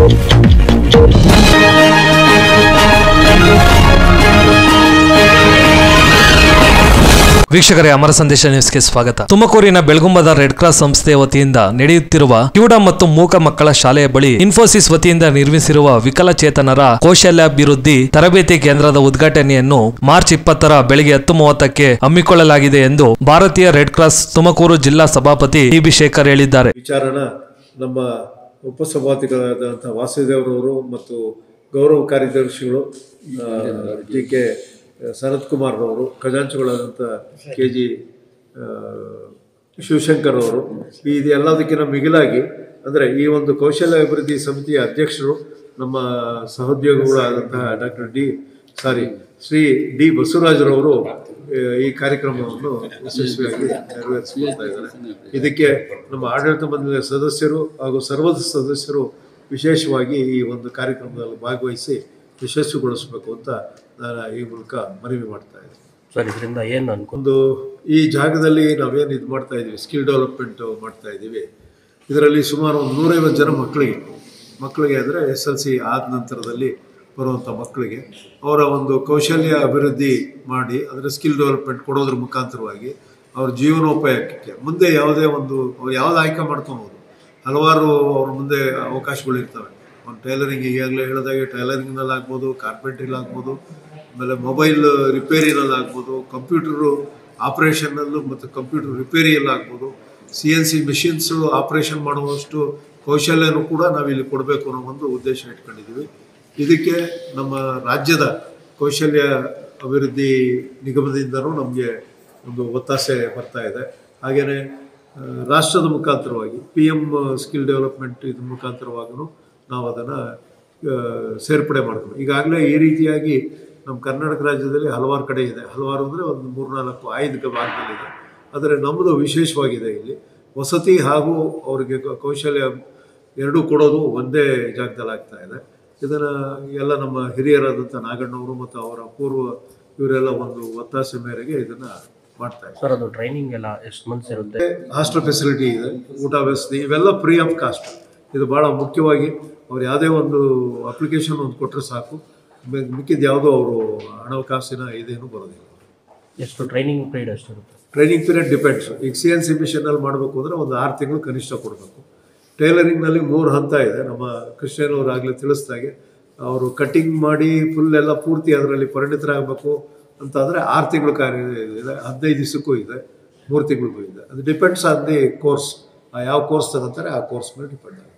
ವೀಕ್ಷಕರೇ ಅಮರ ಸಂದೇಶ ನ್ಯೂಸ್ಗೆ ಸ್ವಾಗತ ತುಮಕೂರಿನ ಬೆಳಗುಂಬದ ರೆಡ್ ಕ್ರಾಸ್ ಸಂಸ್ಥೆಯ ವತಿಯಿಂದ ನಡೆಯುತ್ತಿರುವ ಕಿವುಡ ಮತ್ತು ಮೂಕ ಮಕ್ಕಳ ಶಾಲೆಯ ಬಳಿ ಇನ್ಫೋಸಿಸ್ ವತಿಯಿಂದ ನಿರ್ಮಿಸಿರುವ ವಿಕಲಚೇತನರ ಕೌಶಲ್ಯಾಭಿವೃದ್ಧಿ ತರಬೇತಿ ಕೇಂದ್ರದ ಉದ್ಘಾಟನೆಯನ್ನು ಮಾರ್ಚ್ ಇಪ್ಪತ್ತರ ಬೆಳಗ್ಗೆ ಹತ್ತು ಮೂವತ್ತಕ್ಕೆ ಹಮ್ಮಿಕೊಳ್ಳಲಾಗಿದೆ ಎಂದು ಭಾರತೀಯ ರೆಡ್ ಕ್ರಾಸ್ ತುಮಕೂರು ಜಿಲ್ಲಾ ಸಭಾಪತಿ ಟಿ ಬಿ ಶೇಖರ್ ಹೇಳಿದ್ದಾರೆ ವಿಚಾರನ ನಮ್ಮ ಉಪಸಭಾಪತಿಗಳಾದಂಥ ವಾಸುದೇವ್ರವರು ಮತ್ತು ಗೌರವ ಕಾರ್ಯದರ್ಶಿಗಳು ಜಿ ಕೆ ಸನತ್ ಕುಮಾರ್ರವರು ಖಜಾಂಚಿಗಳಾದಂಥ ಕೆ ಜಿ ಶಿವಶಂಕರ್ ಅವರು ಇದು ಎಲ್ಲದಕ್ಕಿಂತ ಮಿಗಿಲಾಗಿ ಅಂದರೆ ಈ ಒಂದು ಕೌಶಲ್ಯ ಅಭಿವೃದ್ಧಿ ಸಮಿತಿಯ ಅಧ್ಯಕ್ಷರು ನಮ್ಮ ಸಹೋದ್ಯೋಗಿಗಳಾದಂತಹ doctor D sorry Shri D ಬಸವರಾಜರವರು ಆ, ಈ ಕಾರ್ಯಕ್ರಮವನ್ನು ಯಶಸ್ವಿಯಾಗಿ ನೆರವೇರಿಸಿಕೊಳ್ತಾ ಇದ್ದಾರೆ ಇದಕ್ಕೆ ನಮ್ಮ ಆಡಳಿತ ಮಂಡಳಿಯ ಸದಸ್ಯರು ಹಾಗೂ ಸರ್ವದ ಸದಸ್ಯರು ವಿಶೇಷವಾಗಿ ಈ ಒಂದು ಕಾರ್ಯಕ್ರಮದಲ್ಲಿ ಭಾಗವಹಿಸಿ ಯಶಸ್ವಿಗೊಳಿಸಬೇಕು ಅಂತ ನಾನು ಈ ಮೂಲಕ ಮನವಿ ಮಾಡ್ತಾ ಇದ್ದೀನಿ ಸರ್ ಇದರಿಂದ ಏನು ಅನ್ಕೊ ಒಂದು ಈ ಜಾಗದಲ್ಲಿ ನಾವೇನು ಇದು ಮಾಡ್ತಾ ಇದ್ದೀವಿ ಸ್ಕಿಲ್ ಡೆವಲಪ್ಮೆಂಟ್ ಮಾಡ್ತಾ ಇದ್ದೀವಿ ಇದರಲ್ಲಿ ಸುಮಾರು ಒಂದು ನೂರೈವತ್ತು ಜನ ಮಕ್ಕಳಿಗೆ ಮಕ್ಕಳಿಗೆ ಅಂದರೆ ಎಸ್ ಎಲ್ ಸಿ ಆದ ನಂತರದಲ್ಲಿ ಬರುವಂಥ ಮಕ್ಕಳಿಗೆ ಅವರ ಒಂದು ಕೌಶಲ್ಯ ಅಭಿವೃದ್ಧಿ ಮಾಡಿ ಅದರ ಸ್ಕಿಲ್ ಡೆವಲಪ್ಮೆಂಟ್ ಕೊಡೋದ್ರ ಮುಖಾಂತರವಾಗಿ ಅವ್ರ ಜೀವನೋಪಾಯಕ್ಕೆ ಮುಂದೆ ಯಾವುದೇ ಒಂದು ಅವ್ರು ಯಾವ್ದು ಆಯ್ಕೆ ಮಾಡ್ಕೊಬೋದು ಹಲವಾರು ಅವ್ರ ಮುಂದೆ ಅವಕಾಶಗಳು ಇರ್ತವೆ ಒಂದು ಟೈಲರಿಂಗ್ ಈಗಾಗಲೇ ಹೇಳಿದಾಗೆ ಟೈಲರಿಂಗ್ನಲ್ಲಿ ಆಗ್ಬೋದು ಕಾರ್ಪೆಂಟ್ರಿಲ್ ಆಗ್ಬೋದು ಆಮೇಲೆ ಮೊಬೈಲ್ ರಿಪೇರಿನಲ್ಲಿ ಆಗ್ಬೋದು ಕಂಪ್ಯೂಟರು ಆಪ್ರೇಷನ್ನಲ್ಲೂ ಮತ್ತು ಕಂಪ್ಯೂಟರ್ ರಿಪೇರಿಯಲ್ಲಿ ಆಗ್ಬೋದು C N C machines operation ಮಾಡುವಷ್ಟು ಕೌಶಲ್ಯನೂ ಕೂಡ ನಾವಿಲ್ಲಿ ಕೊಡಬೇಕು ಅನ್ನೋ ಒಂದು ಉದ್ದೇಶ ಇಟ್ಕೊಂಡಿದ್ದೀವಿ ಇದಕ್ಕೆ ನಮ್ಮ ರಾಜ್ಯದ ಕೌಶಲ್ಯ ಅಭಿವೃದ್ಧಿ ನಿಗಮದಿಂದನೂ ನಮಗೆ ಒಂದು ಒತ್ತಾಸೆ ಬರ್ತಾ ಇದೆ ಹಾಗೆಯೇ ಆ, ರಾಷ್ಟ್ರದ ಮುಖಾಂತರವಾಗಿ ಪಿ ಎಮ್ ಸ್ಕಿಲ್ ಡೆವಲಪ್ಮೆಂಟ್ ಇದ್ರ ಮುಖಾಂತರವಾಗೂ ನಾವು ಅದನ್ನು ಸೇರ್ಪಡೆ ಮಾಡ್ತೀವಿ ಈಗಾಗಲೇ ಈ ರೀತಿಯಾಗಿ ನಮ್ಮ ಕರ್ನಾಟಕ ರಾಜ್ಯದಲ್ಲಿ ಹಲವಾರು ಕಡೆ ಇದೆ ಹಲವಾರು ಅಂದರೆ ಒಂದು ಮೂರ್ನಾಲ್ಕು ಐದು ಭಾಗದಲ್ಲಿದೆ ಆದರೆ ನಮ್ಮದು ವಿಶೇಷವಾಗಿದೆ ಇಲ್ಲಿ ವಸತಿ ಹಾಗೂ ಅವರಿಗೆ ಕ- ಕೌಶಲ್ಯ ಎರಡೂ ಕೊಡೋದು ಒಂದೇ ಜಾಗದಲ್ಲಿ ಆಗ್ತಾ ಇದೆ ಇದನ್ನು ಎಲ್ಲ ನಮ್ಮ ಹಿರಿಯರಾದಂಥ ನಾಗಣ್ಣವರು ಮತ್ತು ಅವರ ಪೂರ್ವ ಇವರೆಲ್ಲ ಒಂದು ಒತ್ತಾಸೆ ಮೇರೆಗೆ ಇದನ್ನು ಮಾಡ್ತಾ ಇದ್ದಾರೆ ಸರ್ ಅದು ಟ್ರೈನಿಂಗ್ ಎಲ್ಲ ಎಷ್ಟು ಮಂತ್ಸ್ ಇರುತ್ತೆ ಹಾಸ್ಟೆಲ್ ಫೆಸಿಲಿಟಿ ಇದೆ ಊಟ ವ್ಯವಸ್ಥೆ ಇವೆಲ್ಲ ಫ್ರೀ ಆಫ್ ಕಾಸ್ಟ್ ಇದು ಭಾಳ ಮುಖ್ಯವಾಗಿ ಅವ್ರು ಯಾವುದೇ ಒಂದು ಅಪ್ಲಿಕೇಶನ್ ಒಂದು ಕೊಟ್ಟರೆ ಸಾಕು ಮಿ- ಮಿಕ್ಕಿದ ಯಾವುದೋ ಅವರು ಹಣಕಾಸಿನ ಇದೇನು ಬರೋದಿಲ್ಲ ಎಷ್ಟು ಟ್ರೈನಿಂಗ್ ಪೀರಿಯಡ್ ಎಷ್ಟು ಇರುತ್ತೆ ಟ್ರೈನಿಂಗ್ ಪೀರಿಯಡ್ ಡಿಪೆಂಡ್ಸ್ ಈಗ ಸಿ ಎನ್ ಸಿ ಮಿಷನಲ್ಲಿ ಮಾಡಬೇಕು ಅಂದರೆ ಒಂದು ಆರು ತಿಂಗಳು ಕನಿಷ್ಠ ಕೊಡಬೇಕು ಟೈಲರಿಂಗ್ನಲ್ಲಿ ಮೂರು ಹಂತ ಇದೆ ನಮ್ಮ ಕ್ರಿಶ್ಚಿಯನ್ ಅವರು ಆಗಲೇ ತಿಳಿಸ್ದಾಗೆ ಅವರು ಕಟ್ಟಿಂಗ್ ಮಾಡಿ ಫುಲ್ ಎಲ್ಲ ಪೂರ್ತಿ ಅದರಲ್ಲಿ ಪರಿಣಿತರಾಗಬೇಕು ಅಂತಂದರೆ ಆರು ತಿಂಗಳು ಕಾರ್ಯ ಇದೆ ಹದಿನೈದು ದಿವಸಕ್ಕೂ ಇದೆ ಮೂರು ತಿಂಗಳಿಗೂ ಇದೆ ಅದು ಡಿಪೆಂಡ್ಸ್ ಆನ್ ದಿ ಕೋರ್ಸ್ ಯಾವ ಕೋರ್ಸ್ ತಗೋತಾರೆ ಆ ಕೋರ್ಸ್ ಮೇಲೆ ಡಿಪೆಂಡ್ ಆಗುತ್ತೆ